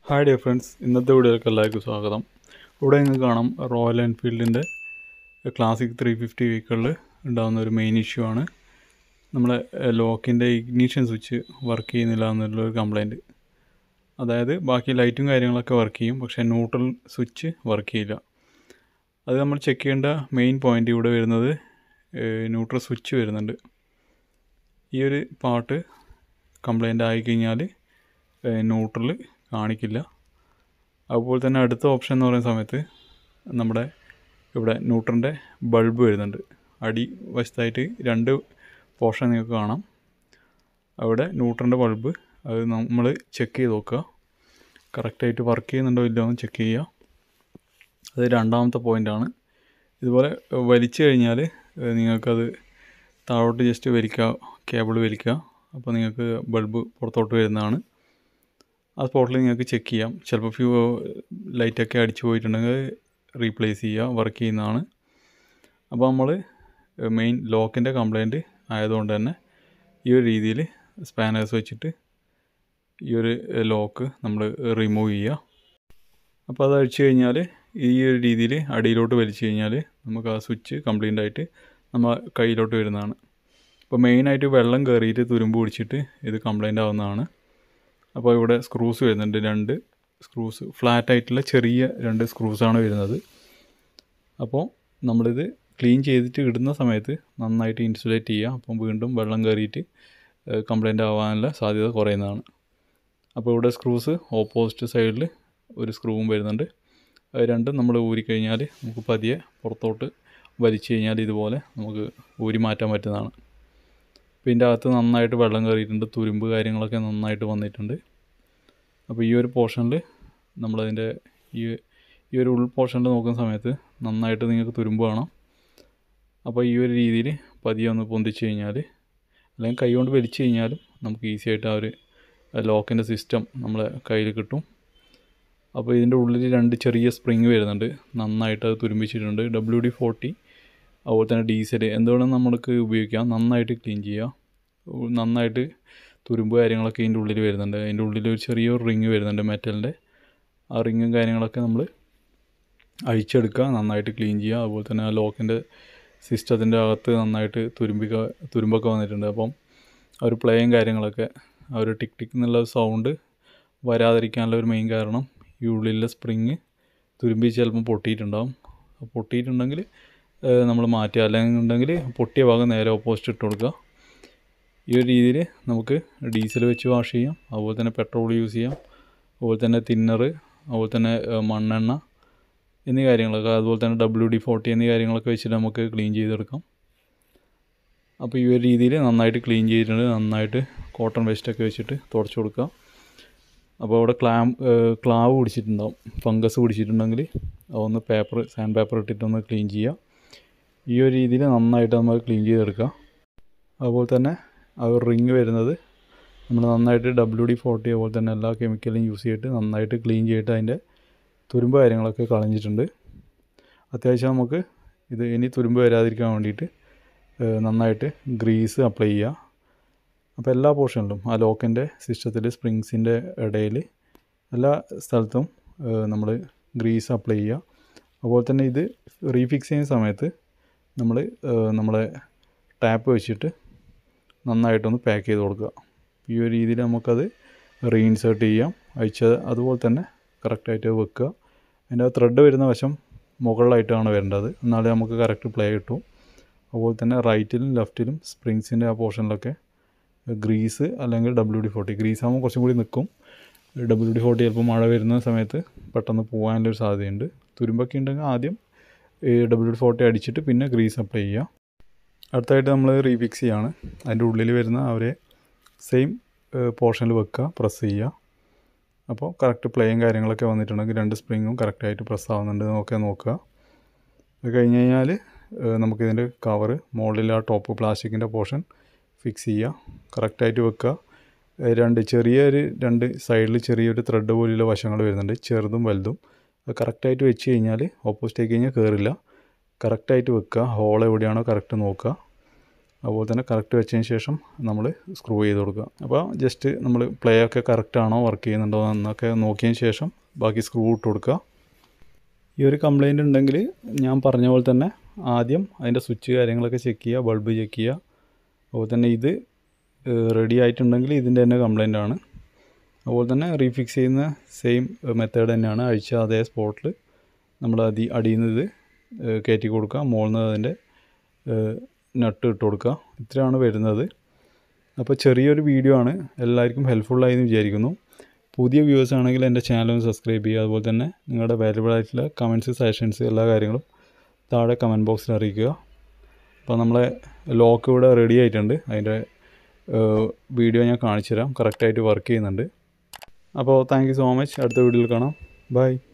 hi dear friends ഇന്നത്തെ വീഡിയോയിലേക്ക് എല്ലാവർക്കും സ്വാഗതം ഇവിടെ നിങ്ങൾക്ക് കാണാം റോയൽ എൻഫീൽഡിൻ്റെ ക്ലാസിക് ത്രീ ഫിഫ്റ്റി വെഹിക്കിളിൽ ഉണ്ടാകുന്ന ഒരു മെയിൻ ഇഷ്യൂ ആണ് നമ്മളെ ലോക്കിൻ്റെ ഇഗ്നീഷൻ സ്വിച്ച് വർക്ക് ചെയ്യുന്നില്ല എന്നുള്ളൊരു കംപ്ലൈൻറ്റ് അതായത് ബാക്കി ലൈറ്റും കാര്യങ്ങളൊക്കെ വർക്ക് ചെയ്യും പക്ഷേ ന്യൂട്രൽ സ്വിച്ച് വർക്ക് ചെയ്യില്ല അത് നമ്മൾ ചെക്ക് ചെയ്യേണ്ട മെയിൻ പോയിൻ്റ് ഇവിടെ വരുന്നത് ന്യൂട്രൽ സ്വിച്ച് വരുന്നുണ്ട് ഈ ഒരു പാർട്ട് കംപ്ലൈൻ്റ് ആയിക്കഴിഞ്ഞാൽ ന്യൂട്രൽ കാണിക്കില്ല അതുപോലെ തന്നെ അടുത്ത ഓപ്ഷൻ എന്ന് പറയുന്ന സമയത്ത് നമ്മുടെ ഇവിടെ ന്യൂട്രൻ്റെ ബൾബ് വരുന്നുണ്ട് അടി വശത്തായിട്ട് രണ്ട് പോർഷൻ നിങ്ങൾക്ക് കാണാം അവിടെ ന്യൂട്രൻ്റെ ബൾബ് അത് നമ്മൾ ചെക്ക് ചെയ്ത് നോക്കുക കറക്റ്റായിട്ട് വർക്ക് ചെയ്യുന്നുണ്ടോ ഇല്ലയോ എന്ന് ചെക്ക് ചെയ്യുക അത് രണ്ടാമത്തെ പോയിൻ്റാണ് ഇതുപോലെ വലിച്ചു കഴിഞ്ഞാൽ നിങ്ങൾക്കത് താഴോട്ട് ജസ്റ്റ് വലിക്കുക കേബിൾ വലിക്കുക അപ്പോൾ നിങ്ങൾക്ക് ബൾബ് പുറത്തോട്ട് വരുന്നതാണ് ആ സ്പോട്ടിൽ നിങ്ങൾക്ക് ചെക്ക് ചെയ്യാം ചിലപ്പോൾ ഫ്യൂ ലൈറ്റൊക്കെ അടിച്ചു പോയിട്ടുണ്ടെങ്കിൽ റീപ്ലേസ് ചെയ്യുക വർക്ക് ചെയ്യുന്നതാണ് അപ്പോൾ നമ്മൾ മെയിൻ ലോക്കിൻ്റെ കംപ്ലൈൻറ്റ് ആയതുകൊണ്ട് തന്നെ ഈ ഒരു രീതിയിൽ സ്പാനേഴ്സ് വെച്ചിട്ട് ഈ ഒരു ലോക്ക് നമ്മൾ റിമൂവ് ചെയ്യുക അപ്പോൾ അത് അഴിച്ചു കഴിഞ്ഞാൽ ഈ ഒരു രീതിയിൽ അടിയിലോട്ട് വലിച്ചു കഴിഞ്ഞാൽ നമുക്ക് ആ സ്വിച്ച് കംപ്ലീറ്റ് ആയിട്ട് നമ്മൾ കയ്യിലോട്ട് വരുന്നതാണ് അപ്പോൾ മെയിനായിട്ട് വെള്ളം കയറിയിട്ട് തുരുമ്പ് പിടിച്ചിട്ട് ഇത് കംപ്ലൈൻ്റ് ആവുന്നതാണ് അപ്പോൾ ഇവിടെ സ്ക്രൂസ് വരുന്നുണ്ട് രണ്ട് സ്ക്രൂസ് ഫ്ലാറ്റ് ആയിട്ടുള്ള ചെറിയ രണ്ട് സ്ക്രൂസാണ് വരുന്നത് അപ്പോൾ നമ്മളിത് ക്ലീൻ ചെയ്തിട്ട് ഇടുന്ന സമയത്ത് നന്നായിട്ട് ഇൻസുലേറ്റ് ചെയ്യുക അപ്പം വീണ്ടും വെള്ളം കയറിയിട്ട് കംപ്ലൈൻ്റ് ആവാനുള്ള സാധ്യത കുറയുന്നതാണ് അപ്പോൾ ഇവിടെ സ്ക്രൂസ് ഓപ്പോസിറ്റ് സൈഡിൽ ഒരു സ്ക്രൂവും വരുന്നുണ്ട് അത് രണ്ടും നമ്മൾ ഊരിക്കഴിഞ്ഞാൽ നമുക്ക് പതിയെ പുറത്തോട്ട് വലിച്ചു കഴിഞ്ഞാൽ ഇതുപോലെ നമുക്ക് ഊരി മാറ്റാൻ പറ്റുന്നതാണ് അപ്പോൾ ഇതിൻ്റെ അകത്ത് നന്നായിട്ട് വെള്ളം കയറിയിട്ടുണ്ട് തുരുമ്പ് കാര്യങ്ങളൊക്കെ നന്നായിട്ട് വന്നിട്ടുണ്ട് അപ്പോൾ ഈ ഒരു പോർഷനിൽ നമ്മളതിൻ്റെ ഈ ഈ ഒരു ഉൾ പോർഷനിൽ നോക്കുന്ന സമയത്ത് നന്നായിട്ട് നിങ്ങൾക്ക് തുരുമ്പ് കാണാം അപ്പോൾ ഈ ഒരു രീതിയിൽ പതിയെ ഒന്ന് പൊന്തിച്ച് കഴിഞ്ഞാൽ അല്ലെങ്കിൽ കൈ കൊണ്ട് വലിച്ചു കഴിഞ്ഞാലും നമുക്ക് ഈസി ആയിട്ട് ആ ഒരു ലോക്കിൻ്റെ സിസ്റ്റം നമ്മളെ കയ്യിൽ കിട്ടും അപ്പോൾ ഇതിൻ്റെ ഉള്ളിൽ രണ്ട് ചെറിയ സ്പ്രിങ് വരുന്നുണ്ട് നന്നായിട്ട് അത് തുരുമ്പിച്ചിട്ടുണ്ട് ഡബ്ല്യു ഡി ഫോർട്ടി അതുപോലെ തന്നെ ഡീസൽ എന്തുവേണം നമ്മൾക്ക് ഉപയോഗിക്കാം നന്നായിട്ട് ക്ലീൻ ചെയ്യുക നന്നായിട്ട് തുരുമ്പ് കാര്യങ്ങളൊക്കെ ഇതിൻ്റെ ഉള്ളിൽ വരുന്നുണ്ട് അതിൻ്റെ ഉള്ളിൽ ഒരു ചെറിയൊരു റിങ് വരുന്നുണ്ട് മെറ്റലിൻ്റെ ആ റിങ്ങും കാര്യങ്ങളൊക്കെ നമ്മൾ അഴിച്ചെടുക്കുക നന്നായിട്ട് ക്ലീൻ ചെയ്യുക അതുപോലെ തന്നെ ആ ലോക്കിൻ്റെ സിസ്റ്റത്തിൻ്റെ അകത്ത് നന്നായിട്ട് തുരുമ്പിക്ക തുരുമ്പൊക്കെ വന്നിട്ടുണ്ട് അപ്പം ആ ഒരു പ്ലേയും കാര്യങ്ങളൊക്കെ ആ ഒരു ടിക് ടിക് എന്നുള്ള സൗണ്ട് വരാതിരിക്കാനുള്ള ഒരു മെയിൻ കാരണം ഈ ഉള്ളിലെ സ്പ്രിങ് തുരുമ്പി ചിലപ്പം പൊട്ടിയിട്ടുണ്ടാവും പൊട്ടിയിട്ടുണ്ടെങ്കിൽ നമ്മൾ മാറ്റുക അല്ലെങ്കിൽ ഉണ്ടെങ്കിൽ പൊട്ടിയ ഭാഗം നേരെ ഓപ്പോസിറ്റ് ഇട്ട് കൊടുക്കുക ഈ ഒരു രീതിയിൽ നമുക്ക് ഡീസൽ വെച്ച് വാഷ് ചെയ്യാം അതുപോലെ തന്നെ പെട്രോൾ യൂസ് ചെയ്യാം അതുപോലെ തന്നെ തിന്നർ അതുപോലെ തന്നെ മണ്ണെണ്ണ എന്നീ കാര്യങ്ങളൊക്കെ അതുപോലെ തന്നെ ഡബ്ല്യു ഡി ഫോർട്ടി എന്നീ കാര്യങ്ങളൊക്കെ വെച്ചിട്ട് നമുക്ക് ക്ലീൻ ചെയ്തെടുക്കാം അപ്പോൾ ഈ ഒരു രീതിയിൽ നന്നായിട്ട് ക്ലീൻ ചെയ്തിട്ടുണ്ട് നന്നായിട്ട് കോട്ടൺ വേസ്റ്റൊക്കെ വെച്ചിട്ട് തുടച്ച് കൊടുക്കുക അപ്പോൾ അവിടെ ക്ലാം ക്ലാവ് പിടിച്ചിട്ടുണ്ടാവും ഫംഗസ് പിടിച്ചിട്ടുണ്ടെങ്കിൽ അതൊന്ന് പേപ്പർ സാൻഡ് പേപ്പർ ഇട്ടിട്ടൊന്ന് ക്ലീൻ ചെയ്യുക ഈ ഒരു രീതിയിൽ നന്നായിട്ട് നമ്മൾ ക്ലീൻ ചെയ്തെടുക്കുക അതുപോലെ തന്നെ ആ ഒരു റിങ് വരുന്നത് നമ്മൾ നന്നായിട്ട് ഡബ്ല്യു ഡി ഫോർട്ടി അതുപോലെ തന്നെ എല്ലാ കെമിക്കലും യൂസ് ചെയ്തിട്ട് നന്നായിട്ട് ക്ലീൻ ചെയ്തിട്ട് അതിൻ്റെ തുരുമ്പ് കാര്യങ്ങളൊക്കെ കളഞ്ഞിട്ടുണ്ട് അത്യാവശ്യം നമുക്ക് ഇത് ഇനി തുരുമ്പ് വരാതിരിക്കാൻ വേണ്ടിയിട്ട് നന്നായിട്ട് ഗ്രീസ് അപ്ലൈ ചെയ്യുക അപ്പോൾ എല്ലാ പോർഷനിലും ആ ലോക്കിൻ്റെ സിസ്റ്റത്തിൽ സ്പ്രിങ്സിൻ്റെ ഇടയിൽ എല്ലാ സ്ഥലത്തും നമ്മൾ ഗ്രീസ് അപ്ലൈ ചെയ്യുക അതുപോലെ തന്നെ ഇത് റീഫിക്സ് ചെയ്യുന്ന സമയത്ത് നമ്മൾ നമ്മളെ ടാപ്പ് വെച്ചിട്ട് നന്നായിട്ടൊന്ന് പാക്ക് ചെയ്ത് കൊടുക്കുക ഈ ഒരു രീതിയിൽ നമുക്കത് റീഇൻസേർട്ട് ചെയ്യാം അയച്ചത് അതുപോലെ തന്നെ കറക്റ്റായിട്ട് വെക്കുക അതിൻ്റെ ത്രെഡ് വരുന്ന വശം മുകളിലായിട്ടാണ് വരേണ്ടത് എന്നാലേ നമുക്ക് കറക്റ്റ് പ്ലേ കിട്ടും അതുപോലെ തന്നെ റൈറ്റിലും ലെഫ്റ്റിലും സ്പ്രിങ്സിൻ്റെ ആ പോർഷനിലൊക്കെ ഗ്രീസ് അല്ലെങ്കിൽ ഡബ്ല്യു ഡി ഫോർട്ടി ഗ്രീസ് ആകുമ്പോൾ കുറച്ചും കൂടി നിൽക്കും ഡബ്ല്യു ഡി ഫോർട്ടി ചിലപ്പോൾ മഴ വരുന്ന സമയത്ത് പെട്ടെന്ന് പോകാനുള്ളൊരു സാധ്യതയുണ്ട് തുരുമ്പൊക്കെ ഉണ്ടെങ്കിൽ ആദ്യം ഡബ്ല്യു ഡി ഫോർട്ടി അടിച്ചിട്ട് പിന്നെ ഗ്രീസ് അപ്ലൈ ചെയ്യുക അടുത്തായിട്ട് നമ്മൾ റീഫിക്സ് ചെയ്യാണ് അതിൻ്റെ ഉള്ളിൽ വരുന്ന അവരെ സെയിം പോർഷനിൽ വെക്കുക പ്രസ് ചെയ്യുക അപ്പോൾ കറക്റ്റ് പ്ലേയും കാര്യങ്ങളൊക്കെ വന്നിട്ടുണ്ടെങ്കിൽ രണ്ട് സ്പ്രിങ്ങും കറക്റ്റായിട്ട് പ്രസ് ആവുന്നുണ്ട് എന്നൊക്കെ നോക്കുക അത് കഴിഞ്ഞ് കഴിഞ്ഞാൽ നമുക്കിതിൻ്റെ കവറ് മുകളിൽ ആ ടോപ്പ് പ്ലാസ്റ്റിക്കിൻ്റെ പോർഷൻ ഫിക്സ് ചെയ്യുക കറക്റ്റായിട്ട് വെക്കുക രണ്ട് ചെറിയൊരു രണ്ട് സൈഡിൽ ചെറിയൊരു ത്രെഡ് പോലെയുള്ള വശങ്ങൾ വരുന്നുണ്ട് ചെറുതും വലുതും അത് കറക്റ്റായിട്ട് വെച്ച് കഴിഞ്ഞാൽ ഓപ്പോസിറ്റേക്ക് കഴിഞ്ഞാൽ കയറില്ല കറക്റ്റായിട്ട് വെക്കുക ഹോൾ എവിടെയാണോ കറക്റ്റ് നോക്കുക അതുപോലെ തന്നെ കറക്റ്റ് വെച്ചതിന് ശേഷം നമ്മൾ സ്ക്രൂ ചെയ്ത് കൊടുക്കുക അപ്പോൾ ജസ്റ്റ് നമ്മൾ പ്ലേ ഒക്കെ കറക്റ്റ് ആണോ വർക്ക് ചെയ്യുന്നുണ്ടോ എന്നൊക്കെ നോക്കിയതിന് ശേഷം ബാക്കി സ്ക്രൂ ഇട്ട് കൊടുക്കുക ഈ ഒരു കംപ്ലൈൻറ്റ് ഉണ്ടെങ്കിൽ ഞാൻ പറഞ്ഞ പോലെ തന്നെ ആദ്യം അതിൻ്റെ സ്വിച്ച് കാര്യങ്ങളൊക്കെ ചെക്ക് ചെയ്യുക ബൾബ് ചെക്ക് ചെയ്യുക അതുപോലെ തന്നെ ഇത് റെഡി ആയിട്ടുണ്ടെങ്കിൽ ഇതിൻ്റെ തന്നെ കംപ്ലൈൻ്റ് ആണ് അതുപോലെ തന്നെ റീഫിക്സ് ചെയ്യുന്ന സെയിം മെത്തേഡ് തന്നെയാണ് അഴിച്ച അതേ സ്പോട്ടിൽ നമ്മൾ അതി അടിയിൽ നിന്ന് ഇത് കയറ്റി കൊടുക്കുക മുകളിൽ നിന്ന് അതിൻ്റെ നട്ട് ഇട്ട് കൊടുക്കുക ഇത്രയാണ് വരുന്നത് അപ്പോൾ ചെറിയൊരു വീഡിയോ ആണ് എല്ലാവർക്കും ഹെൽപ്ഫുള്ളായി എന്ന് വിചാരിക്കുന്നു പുതിയ വ്യൂവേഴ്സ് ആണെങ്കിൽ എൻ്റെ ചാനൽ ഒന്ന് സബ്സ്ക്രൈബ് ചെയ്യുക അതുപോലെ തന്നെ നിങ്ങളുടെ വാല്യുബിൾ ആയിട്ടുള്ള കമൻറ്റ്സ് സജഷൻസ് എല്ലാ കാര്യങ്ങളും താഴെ കമൻറ്റ് ബോക്സിൽ അറിയിക്കുക അപ്പോൾ നമ്മളെ ലോക്ക് ഇവിടെ റെഡി ആയിട്ടുണ്ട് അതിൻ്റെ വീഡിയോ ഞാൻ കാണിച്ചു തരാം കറക്റ്റായിട്ട് വർക്ക് ചെയ്യുന്നുണ്ട് അപ്പോൾ താങ്ക് യു സോ മച്ച് അടുത്ത വീഡിയോയിൽ കാണാം ബൈ